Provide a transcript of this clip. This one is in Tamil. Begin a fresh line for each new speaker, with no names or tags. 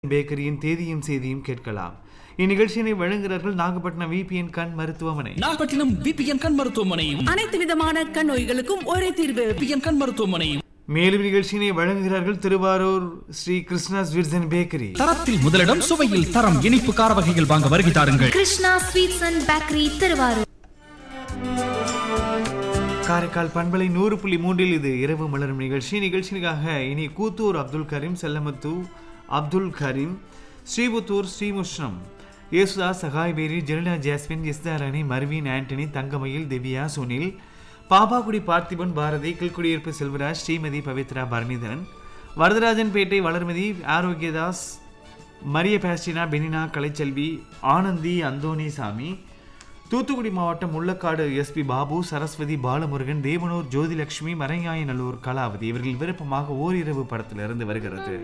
பேக்கரியின் தேதியும் செய்தியும் கேட்கலாம் இந்நிகழ்ச்சியினை வழங்குகிறார்கள் நாகப்பட்டினம் விபிஎன் கண் மருத்துவமனை
நாகப்பட்டினம் விபிஎன் கண் மருத்துவமனை
அனைத்து விதமான கண் நோய்களுக்கும் ஒரே தீர்வு
விபிஎன் கண் மருத்துவமனை
மேலும் நிகழ்ச்சியினை வழங்குகிறார்கள் திருவாரூர் ஸ்ரீ கிருஷ்ணாஸ் விர்சன் பேக்கரி
தரத்தில் முதலிடம் சுவையில் தரம் இனிப்பு கார வகைகள் வாங்க வருகை தாருங்கள்
Krishna sweets and bakery Thiruvarur
Karaikal பண்பலை நூறு புள்ளி மூன்றில் இது இரவு மலரும் நிகழ்ச்சி நிகழ்ச்சிக்காக இனி கூத்தூர் அப்துல் கரீம் செல்லமுத்து அப்துல் கரீம் ஸ்ரீபுத்தூர் ஸ்ரீமுஷ்ணம் யேசுதாஸ் சகாய்பேரி Jenila Jasmine Estharani Marvin Anthony Thangamayil Divya Sunil Babakudi Parthiban Bharathi Keezhkudiyiruppu Selvaraj Srimathi Pavithra Paranitharan Varadarajanpettai Valarmathi Arokiyadas Mariya Bastina Benina Kalaiselvi Anandhi Anthonisamy Thoothukudi மாவட்டம் முள்ளக்காடு எஸ்பி பாபு சரஸ்வதி பாலமுருகன் தேவனூர் ஜோதிலட்சுமி மறையாயநல்லூர் கலாவதி இவர்கள் விருப்பமாக ஓரிரவு படத்திலிருந்து வருகிறது